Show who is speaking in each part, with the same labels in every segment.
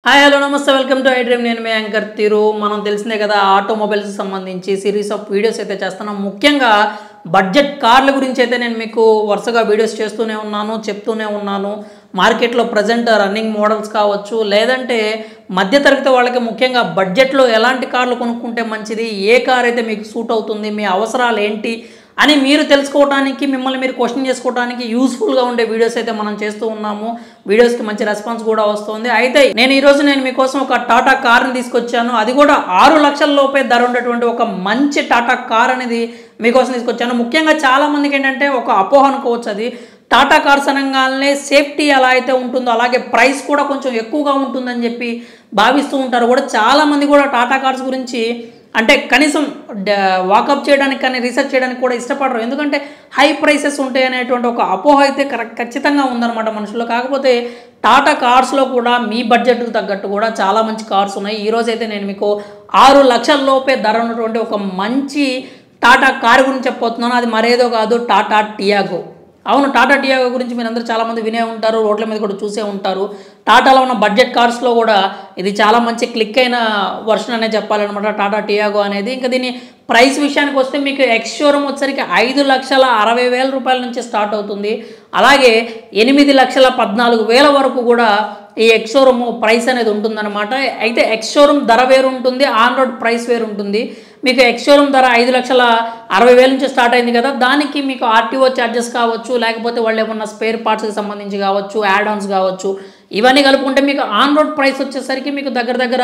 Speaker 1: hi hello నమస్తే welcome to iDream నేను మీ యాంకర్ తిరు మనం తెలిసిందే కదా ఆటోమొబైల్స్ సంబంధించి సిరీస్ ఆఫ్ వీడియోస్ అయితే చేస్తున్నాం ముఖ్యంగా బడ్జెట్ కార్ల గురించి అయితే నేను మీకు వరుసగా వీడియోస్ చేస్తూనే ఉన్నాను చెప్తూనే ఉన్నాను మార్కెట్లో ప్రజెంట్ రన్నింగ్ మోడల్స్ కావచ్చు లేదంటే మధ్యతరగతి వాళ్ళకి ముఖ్యంగా బడ్జెట్లో ఎలాంటి కార్లు కొనుక్కుంటే మంచిది ఏ కార్ అయితే మీకు సూట్ అవుతుంది మీ అవసరాలు ఏంటి అని మీరు తెలుసుకోవడానికి మిమ్మల్ని మీరు క్వశ్చన్ చేసుకోవడానికి యూస్ఫుల్గా ఉండే వీడియోస్ అయితే మనం చేస్తూ ఉన్నాము వీడియోస్కి మంచి రెస్పాన్స్ కూడా వస్తుంది అయితే నేను ఈరోజు నేను మీకోసం ఒక టాటా కార్ని తీసుకొచ్చాను అది కూడా ఆరు లక్షల లోపే ధర ఉండేటువంటి ఒక మంచి టాటా కార్ అనేది మీకోసం తీసుకొచ్చాను ముఖ్యంగా చాలా మందికి ఏంటంటే ఒక అపోహ అనుకోవచ్చు అది టాటా కార్స్ అనగానే సేఫ్టీ ఎలా అయితే ఉంటుందో అలాగే ప్రైస్ కూడా కొంచెం ఎక్కువగా ఉంటుందని చెప్పి భావిస్తూ ఉంటారు కూడా చాలామంది కూడా టాటా కార్స్ గురించి అంటే కనీసం వాకప్ చేయడానికి కానీ రీసెర్చ్ చేయడానికి కూడా ఇష్టపడరు ఎందుకంటే హై ప్రైసెస్ ఉంటాయి అనేటువంటి ఒక అపోహ అయితే కరెక్ట్ ఖచ్చితంగా ఉందన్నమాట మనుషుల్లో కాకపోతే టాటా కార్స్లో కూడా మీ బడ్జెట్కు తగ్గట్టు కూడా చాలా మంచి కార్స్ ఉన్నాయి ఈరోజు అయితే నేను మీకు ఆరు లక్షల లోపే ధర ఉన్నటువంటి ఒక మంచి టాటా కారు గురించి చెప్పబోతున్నాను అది మరేదో కాదు టాటా టియాగో అవును టాటా టియాగో గురించి మీరు అందరూ చాలామంది వినే ఉంటారు రోడ్ల మీద కూడా చూసే ఉంటారు టాటాలో ఉన్న బడ్జెట్ కార్స్లో కూడా ఇది చాలా మంచి క్లిక్ అయిన వర్షన్ అనే చెప్పాలన్నమాట టాటా టియాగో అనేది ఇంకా దీని ప్రైస్ విషయానికి వస్తే మీకు ఎక్స్ షోరూమ్ వచ్చేసరికి ఐదు లక్షల అరవై వేల రూపాయల నుంచి స్టార్ట్ అవుతుంది అలాగే ఎనిమిది లక్షల పద్నాలుగు వేల వరకు కూడా ఈ ఎక్స్ షోరూమ్ ప్రైస్ అనేది ఉంటుందన్నమాట అయితే ఎక్స్ షోరూమ్ ధర వేరు ఉంటుంది ఆన్ రోడ్ ప్రైస్ వేరు ఉంటుంది మీకు ఎక్స్ షోరూమ్ ధర ఐదు లక్షల అరవై వేల నుంచి స్టార్ట్ అయింది కదా దానికి మీకు ఆర్టీఓ ఛార్జెస్ కావచ్చు లేకపోతే వాళ్ళు ఏమన్నా స్పేర్ పార్ట్స్కి సంబంధించి కావచ్చు యాడ్ ఆన్స్ కావచ్చు ఇవన్నీ కలుపుకుంటే మీకు ఆన్ రోడ్ ప్రైస్ వచ్చేసరికి మీకు దగ్గర దగ్గర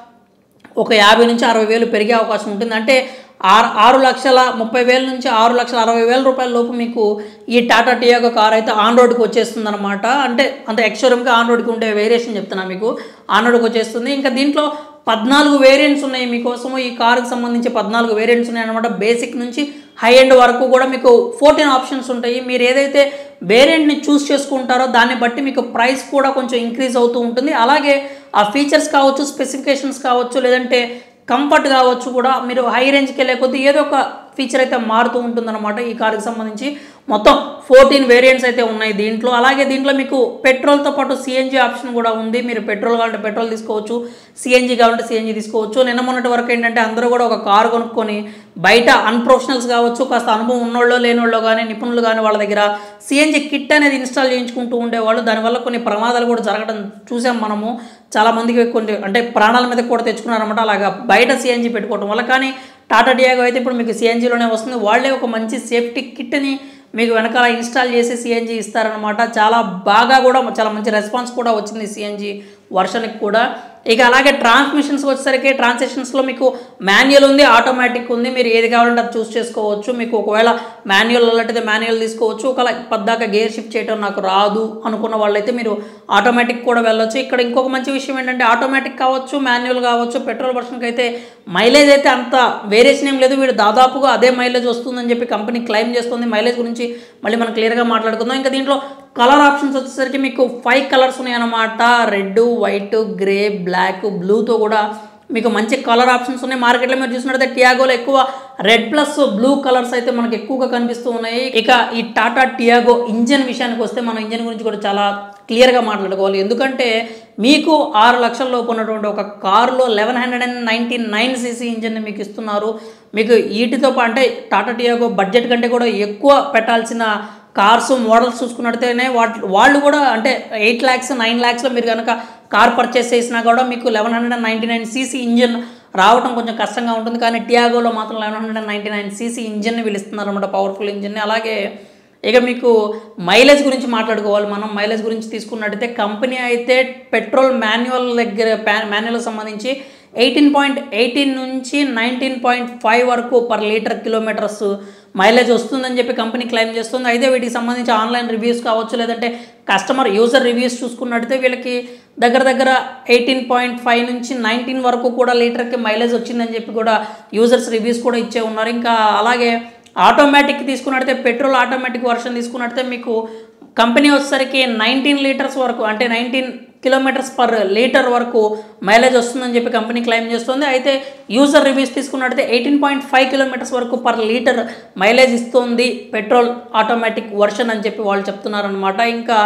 Speaker 1: ఒక యాభై నుంచి అరవై వేలు పెరిగే అవకాశం ఉంటుంది అంటే ఆరు ఆరు లక్షల ముప్పై వేల నుంచి ఆరు లక్షల అరవై వేల రూపాయల లోపు మీకు ఈ టాటా టియాగో కార్ అయితే ఆన్ రోడ్కి వచ్చేస్తుంది అనమాట అంటే అంత ఎక్స్షోరూమ్కి ఆన్ రోడ్కి ఉండే వేరియేషన్ చెప్తున్నా మీకు ఆన్ రోడ్కి వచ్చేస్తుంది ఇంకా దీంట్లో పద్నాలుగు వేరియంట్స్ ఉన్నాయి మీకోసము ఈ కార్కి సంబంధించి పద్నాలుగు వేరియంట్స్ ఉన్నాయి అనమాట బేసిక్ నుంచి హై ఎండ్ వరకు కూడా మీకు ఫోర్టీన్ ఆప్షన్స్ ఉంటాయి మీరు ఏదైతే వేరియంట్ని చూస్ చేసుకుంటారో దాన్ని బట్టి మీకు ప్రైస్ కూడా కొంచెం ఇంక్రీజ్ అవుతూ ఉంటుంది అలాగే ఆ ఫీచర్స్ కావచ్చు స్పెసిఫికేషన్స్ కావచ్చు లేదంటే కంఫర్ట్ కావచ్చు కూడా మీరు హై రేంజ్కి వెళ్ళే కొద్దీ ఏదో ఒక ఫీచర్ అయితే మారుతూ ఉంటుందన్నమాట ఈ కార్కి సంబంధించి మొత్తం ఫోర్టీన్ వేరియంట్స్ అయితే ఉన్నాయి దీంట్లో అలాగే దీంట్లో మీకు పెట్రోల్తో పాటు సిఎన్జి ఆప్షన్ కూడా ఉంది మీరు పెట్రోల్ కావాలంటే పెట్రోల్ తీసుకోవచ్చు సిఎన్జి కావాలంటే సిఎన్జి తీసుకోవచ్చు నిన్న మొన్నటి వరకు ఏంటంటే అందరూ కూడా ఒక కారు కొనుక్కొని బయట అన్ప్రొఫెషనల్స్ కావచ్చు కాస్త అనుభవం ఉన్నోళ్ళో లేనోళ్ళో కానీ నిపుణులు కానీ వాళ్ళ దగ్గర సిఎన్జి కిట్ అనేది ఇన్స్టాల్ చేయించుకుంటూ ఉండేవాళ్ళు దానివల్ల కొన్ని ప్రమాదాలు కూడా జరగడం చూసాం మనము చాలామందికి కొన్ని అంటే ప్రాణాల మీద కూడా తెచ్చుకున్నారన్నమాట అలాగా బయట సిఎన్జి పెట్టుకోవడం వల్ల కానీ టాటా డియాగో అయితే ఇప్పుడు మీకు సిఎన్జిలోనే వస్తుంది వాళ్ళే ఒక మంచి సేఫ్టీ కిట్ని మీకు వెనకాల ఇన్స్టాల్ చేసి సిఎన్జి ఇస్తారనమాట చాలా బాగా కూడా చాలా మంచి రెస్పాన్స్ కూడా వచ్చింది సిఎన్జి వర్షన్కి కూడా ఇక అలాగే ట్రాన్స్మిషన్స్ వచ్చేసరికి ట్రాన్సాక్షన్స్లో మీకు మాన్యువల్ ఉంది ఆటోమేటిక్ ఉంది మీరు ఏది కావాలంటే అది చూస్ చేసుకోవచ్చు మీకు ఒకవేళ మాన్యువల్ అలాంటిది మాన్యువల్ తీసుకోవచ్చు ఒకవేళ పద్దాక గేర్ షిఫ్ట్ చేయడం నాకు రాదు అనుకున్న వాళ్ళైతే మీరు ఆటోమేటిక్ కూడా వెళ్ళొచ్చు ఇక్కడ ఇంకొక మంచి విషయం ఏంటంటే ఆటోమేటిక్ కావచ్చు మాన్యువల్ కావచ్చు పెట్రోల్ వర్షన్కి అయితే మైలేజ్ అయితే అంత వేరియేషన్ ఏం లేదు వీడు దాదాపుగా అదే మైలేజ్ వస్తుందని చెప్పి కంపెనీ క్లెయిమ్ చేస్తుంది మైలేజ్ గురించి మళ్ళీ మనం క్లియర్గా మాట్లాడుకుందాం ఇంకా దీంట్లో కలర్ ఆప్షన్స్ వచ్చేసరికి మీకు ఫైవ్ కలర్స్ ఉన్నాయి అన్నమాట రెడ్ వైట్ గ్రే బ్లాక్ బ్లూతో కూడా మీకు మంచి కలర్ ఆప్షన్స్ ఉన్నాయి మార్కెట్లో మీరు చూసినట్టయితే టియాగోలో ఎక్కువ రెడ్ ప్లస్ బ్లూ కలర్స్ అయితే మనకు ఎక్కువగా కనిపిస్తూ ఉన్నాయి ఇక ఈ టాటా టియాగో ఇంజన్ విషయానికి వస్తే మనం ఇంజన్ గురించి కూడా చాలా క్లియర్గా మాట్లాడుకోవాలి ఎందుకంటే మీకు ఆరు లక్షల లోపు ఉన్నటువంటి ఒక కారులో eleven hundred and ninety nine CC ఇంజన్ని మీకు ఇస్తున్నారు మీకు వీటితో పా- అంటే టాటా టియాగో బడ్జెట్ కంటే కూడా ఎక్కువ పెట్టాల్సిన కార్స్ మోడల్స్ చూసుకున్నట్టయితేనే వాటి వాళ్ళు కూడా అంటే ఎయిట్ ల్యాక్స్ నైన్ ల్యాక్స్లో మీరు కనుక కార్ పర్చేస్ చేసినా కూడా మీకు eleven hundred and ninety nine CC engine రావడం కొంచెం కష్టంగా ఉంటుంది కానీ టియాగోలో మాత్రం eleven hundred and ninety nine CC ఇంజన్ని వీళ్ళిస్తున్నారు అనమాట పవర్ఫుల్ ఇంజన్ని అలాగే ఇక మీకు మైలేజ్ గురించి మాట్లాడుకోవాలి మనం మైలేజ్ గురించి తీసుకున్నట్టయితే కంపెనీ అయితే పెట్రోల్ మాన్యువల్ దగ్గర మాన్యువల్ సంబంధించి ఎయిటీన్ పాయింట్ ఎయిటీన్ నుంచి నైన్టీన్ పాయింట్ ఫైవ్ వరకు పర్ లీటర్ కిలోమీటర్స్ మైలేజ్ వస్తుందని చెప్పి కంపెనీ క్లెయిమ్ చేస్తుంది అయితే వీటికి సంబంధించి ఆన్లైన్ రివ్యూస్ కావచ్చు లేదంటే కస్టమర్ యూజర్ రివ్యూస్ చూసుకున్నట్టయితే వీళ్ళకి దగ్గర దగ్గర ఎయిటీన్ పాయింట్ ఫైవ్ నుంచి నైన్టీన్ వరకు కూడా లీటర్కి మైలేజ్ వచ్చిందని చెప్పి కూడా యూజర్స్ రివ్యూస్ కూడా ఇచ్చే ఉన్నారు ఇంకా అలాగే ఆటోమేటిక్ తీసుకున్నట్టయితే పెట్రోల్ ఆటోమేటిక్ వర్షన్ తీసుకున్నట్టయితే మీకు కంపెనీ వచ్చేసరికి నైన్టీన్ లీటర్స్ వరకు అంటే నైన్టీన్ కిలోమీటర్స్ పర్ లీటర్ వరకు మైలేజ్ వస్తుందని చెప్పి కంపెనీ క్లెయిమ్ చేస్తుంది అయితే యూజర్ రివ్యూస్ తీసుకున్నట్టయితే ఎయిటీన్ పాయింట్ ఫైవ్ కిలోమీటర్స్ వరకు పర్ లీటర్ మైలేజ్ ఇస్తుంది పెట్రోల్ ఆటోమేటిక్ వర్షన్ అని చెప్పి వాళ్ళు చెప్తున్నారనమాట ఇంకా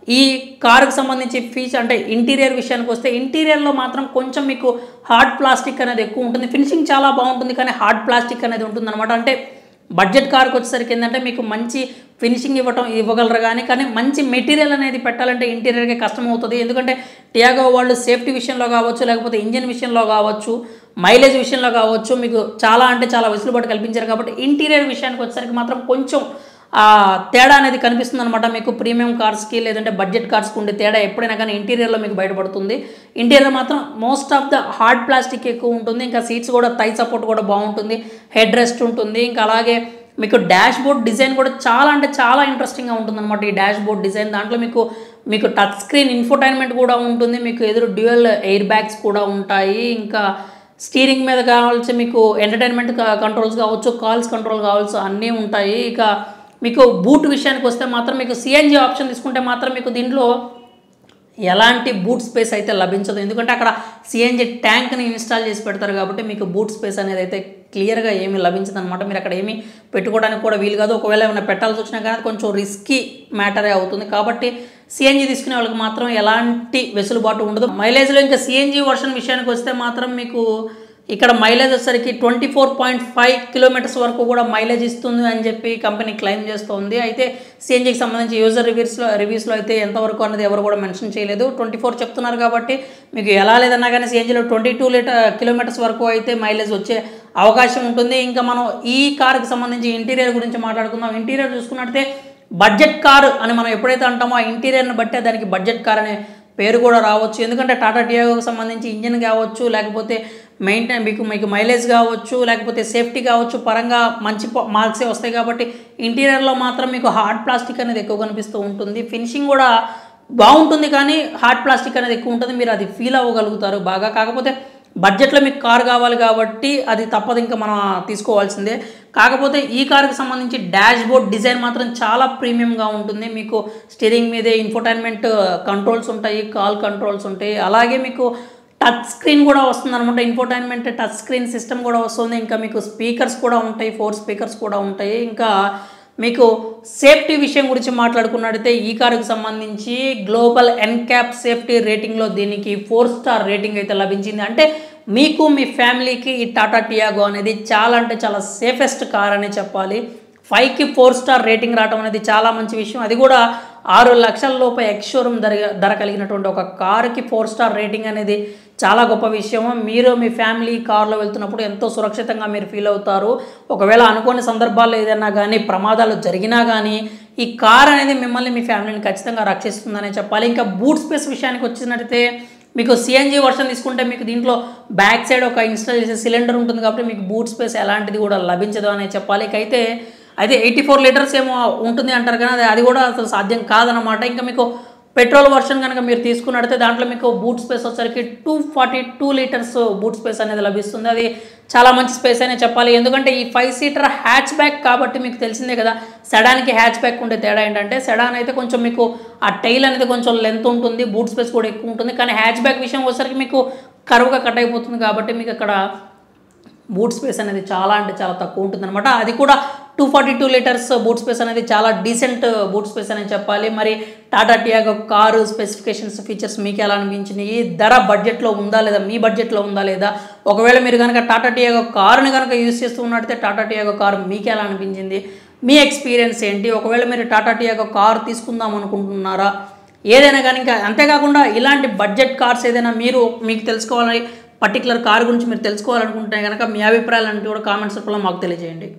Speaker 1: ఈ కారుకు సంబంధించి ఫీచర్ అంటే ఇంటీరియర్ విషయానికి వస్తే ఇంటీరియర్లో మాత్రం కొంచెం మీకు హార్డ్ ప్లాస్టిక్ అనేది ఎక్కువ ఉంటుంది ఫినిషింగ్ చాలా బాగుంటుంది కానీ హార్డ్ ప్లాస్టిక్ అనేది ఉంటుంది అనమాట అంటే బడ్జెట్ కార్కి వచ్చేసరికి ఏంటంటే మీకు మంచి ఫినిషింగ్ ఇవ్వటం ఇవ్వగలరు కానీ కానీ మంచి మెటీరియల్ అనేది పెట్టాలంటే ఇంటీరియర్కి కష్టం అవుతుంది ఎందుకంటే టియాగో వాళ్ళు సేఫ్టీ విషయంలో కావచ్చు లేకపోతే ఇంజిన్ విషయంలో కావచ్చు మైలేజ్ విషయంలో కావచ్చు మీకు చాలా అంటే చాలా వెసులుబాటు కల్పించారు కాబట్టి ఇంటీరియర్ విషయానికి వచ్చేసరికి మాత్రం కొంచెం ఆ తేడా అనేది కనిపిస్తుంది అనమాట మీకు ప్రీమియం కార్స్కి లేదంటే బడ్జెట్ కార్స్కి ఉండే తేడా ఎప్పుడైనా కానీ ఇంటీరియర్లో మీకు బయటపడుతుంది ఇంటీరియర్ మాత్రం most of the hard plastic ఎక్కువ ఉంటుంది ఇంకా సీట్స్ కూడా టై సపోర్ట్ కూడా బాగుంటుంది హెడ్ రెస్ట్ ఉంటుంది ఇంకా అలాగే మీకు డాష్ బోర్డ్ డిజైన్ కూడా చాలా అంటే చాలా ఇంట్రెస్టింగ్గా ఉంటుంది అనమాట ఈ డాష్ బోర్డ్ డిజైన్ దాంట్లో మీకు మీకు టచ్ స్క్రీన్ ఇన్ఫోటైన్మెంట్ కూడా ఉంటుంది మీకు ఎదురు డ్యూయల్ ఎయిర్ బ్యాగ్స్ కూడా ఉంటాయి ఇంకా స్టీరింగ్ మీద కావాల్సి మీకు ఎంటర్టైన్మెంట్ కంట్రోల్స్ కావచ్చు కాల్స్ కంట్రోల్ కావాల్సి అన్నీ ఉంటాయి ఇక మీకు బూట్ విషయానికి వస్తే మాత్రం మీకు సిఎన్జి ఆప్షన్ తీసుకుంటే మాత్రం మీకు దీంట్లో ఎలాంటి బూట్ స్పేస్ అయితే లభించదు ఎందుకంటే అక్కడ సిఎన్జి ట్యాంక్ని ఇన్స్టాల్ చేసి పెడతారు కాబట్టి మీకు బూట్ స్పేస్ అనేది అయితే క్లియర్గా ఏమీ లభించదు అనమాట మీరు అక్కడ ఏమీ పెట్టుకోవడానికి కూడా వీలు కాదు ఒకవేళ ఏమైనా పెట్టాల్సి వచ్చినా కానీ అది కొంచెం రిస్కీ మ్యాటరే అవుతుంది కాబట్టి సిఎన్జి తీసుకునే వాళ్ళకి మాత్రం ఎలాంటి వెసులుబాటు ఉండదు మైలేజ్లో ఇంకా సిఎన్జి వర్షన్ విషయానికి వస్తే మాత్రం మీకు ఇక్కడ మైలేజ్ వచ్చేసరికి twenty four point five kilometres వరకు కూడా మైలేజ్ ఇస్తుంది అని చెప్పి కంపెనీ క్లెయిమ్ చేస్తోంది అయితే సిఎన్జికి సంబంధించి యూజర్ రివ్యూస్లో రివ్యూస్లో అయితే ఎంతవరకు అన్నది ఎవరు కూడా మెన్షన్ చేయలేదు ట్వంటీ ఫోర్ చెప్తున్నారు కాబట్టి మీకు ఎలా లేదన్నా కానీ సిఎన్జిలో ట్వంటీ టూ లీటర్ కిలోమీటర్స్ వరకు అయితే మైలేజ్ వచ్చే అవకాశం ఉంటుంది ఇంకా మనం ఈ కార్కి సంబంధించి ఇంటీరియర్ గురించి మాట్లాడుకుందాం ఇంటీరియర్ చూసుకున్నట్టే బడ్జెట్ కార్ అని మనం ఎప్పుడైతే అంటామో ఆ ఇంటీరియర్ని బట్టే దానికి బడ్జెట్ కార్ అనే పేరు కూడా రావచ్చు ఎందుకంటే టాటా టియాగోకి సంబంధించి ఇంజిన్ కావచ్చు లేకపోతే మెయింటైన్ మీకు మీకు మైలేజ్ కావచ్చు లేకపోతే సేఫ్టీ కావచ్చు పరంగా మంచి మార్క్సే వస్తాయి కాబట్టి ఇంటీరియర్లో మాత్రం మీకు హార్డ్ ప్లాస్టిక్ అనేది ఎక్కువ కనిపిస్తూ ఉంటుంది ఫినిషింగ్ కూడా బాగుంటుంది కానీ హార్డ్ ప్లాస్టిక్ అనేది ఎక్కువ ఉంటుంది మీరు అది ఫీల్ అవ్వగలుగుతారు బాగా కాకపోతే బడ్జెట్లో మీకు కార్ కావాలి కాబట్టి అది తప్పదు ఇంకా మనం తీసుకోవాల్సిందే కాకపోతే ఈ కార్కి సంబంధించి డాష్ బోర్డ్ డిజైన్ మాత్రం చాలా ప్రీమియంగా ఉంటుంది మీకు స్టీరింగ్ మీదే ఇన్ఫోటైన్మెంట్ కంట్రోల్స్ ఉంటాయి కాల్ కంట్రోల్స్ ఉంటాయి అలాగే మీకు టచ్ స్క్రీన్ కూడా వస్తుంది అనమాట ఇన్ఫోటైన్మెంట్ టచ్ స్క్రీన్ సిస్టమ్ కూడా వస్తుంది ఇంకా మీకు స్పీకర్స్ కూడా ఉంటాయి ఫోర్ స్పీకర్స్ కూడా ఉంటాయి ఇంకా మీకు సేఫ్టీ విషయం గురించి మాట్లాడుకున్నట్టయితే ఈ కారుకు సంబంధించి గ్లోబల్ ఎన్క్యాప్ సేఫ్టీ రేటింగ్లో దీనికి ఫోర్ స్టార్ రేటింగ్ అయితే లభించింది అంటే మీకు మీ ఫ్యామిలీకి ఈ టాటా టియాగో అనేది చాలా అంటే చాలా సేఫెస్ట్ కార్ అనే చెప్పాలి ఫైవ్కి ఫోర్ స్టార్ రేటింగ్ రావడం అనేది చాలా మంచి విషయం అది కూడా ఆరు లక్షల లోపు ఎక్స్ షోరూమ్ ధర ధర కలిగినటువంటి ఒక కారుకి ఫోర్ స్టార్ రేటింగ్ అనేది చాలా గొప్ప విషయం మీరు మీ ఫ్యామిలీ కార్లో వెళ్తున్నప్పుడు ఎంతో సురక్షితంగా మీరు ఫీల్ అవుతారు ఒకవేళ అనుకోని సందర్భాల్లో ఏదైనా కానీ ప్రమాదాలు జరిగినా కానీ ఈ కార్ అనేది మిమ్మల్ని మీ ఫ్యామిలీని ఖచ్చితంగా రక్షిస్తుందనే చెప్పాలి ఇంకా బూట్ స్పేస్ విషయానికి వచ్చినట్టయితే మీకు సిఎన్జి వర్షన్ తీసుకుంటే మీకు దీంట్లో బ్యాక్ సైడ్ ఒక ఇన్స్టాల్ చేసే సిలిండర్ ఉంటుంది కాబట్టి మీకు బూట్ స్పేస్ ఎలాంటిది కూడా లభించదు అనే చెప్పాలి ఇకైతే అయితే ఎయిటీ ఫోర్ లీటర్స్ ఏమో ఉంటుంది అంటారు కానీ అది అది కూడా అసలు సాధ్యం కాదనమాట ఇంకా మీకు పెట్రోల్ వర్షన్ కనుక మీరు తీసుకున్నట్టయితే దాంట్లో మీకు బూట్ స్పేస్ వచ్చరికి two forty two litres boot space అనేది లభిస్తుంది అది చాలా మంచి స్పేస్ అనే చెప్పాలి ఎందుకంటే ఈ ఫైవ్ సీటర్ హ్యాచ్ బ్యాక్ కాబట్టి మీకు తెలిసిందే కదా సెడాన్కి హ్యాచ్ బ్యాక్ ఉండే తేడా ఏంటంటే సెడాన్ అయితే కొంచెం మీకు ఆ టైల్ అనేది కొంచెం లెంత్ ఉంటుంది బూట్ స్పేస్ కూడా ఎక్కువ ఉంటుంది కానీ హ్యాచ్ బ్యాక్ విషయం వచ్చేసరికి మీకు కరువుగా కట్ అయిపోతుంది కాబట్టి మీకు అక్కడ బూట్ స్పేస్ అనేది చాలా అంటే చాలా తక్కువ ఉంటుంది అనమాట అది కూడా two forty two litres boot space అనేది చాలా డీసెంట్ బూట్ స్పేస్ అని చెప్పాలి మరి Tata Tiago car specifications features మీకు ఎలా అనిపించినాయి ధర బడ్జెట్లో ఉందా లేదా మీ బడ్జెట్లో ఉందా లేదా ఒకవేళ మీరు కనుక టాటా టియాగో కారుని కనుక యూజ్ చేస్తూ ఉన్నట్టయితే టాటా టియాగో కారు మీకు ఎలా అనిపించింది మీ ఎక్స్పీరియన్స్ ఏంటి ఒకవేళ మీరు టాటా టియాగో కారు తీసుకుందాం అనుకుంటున్నారా ఏదైనా కానీ ఇంకా అంతేకాకుండా ఇలాంటి బడ్జెట్ కార్స్ ఏదైనా మీరు మీకు తెలుసుకోవాలని పర్టికులర్ కార్ గురించి మీరు తెలుసుకోవాలనుకుంటే కనుక మీ అభిప్రాయాలు అంటే కూడా కామెంట్స్ రూపంలో మాకు తెలియజేయండి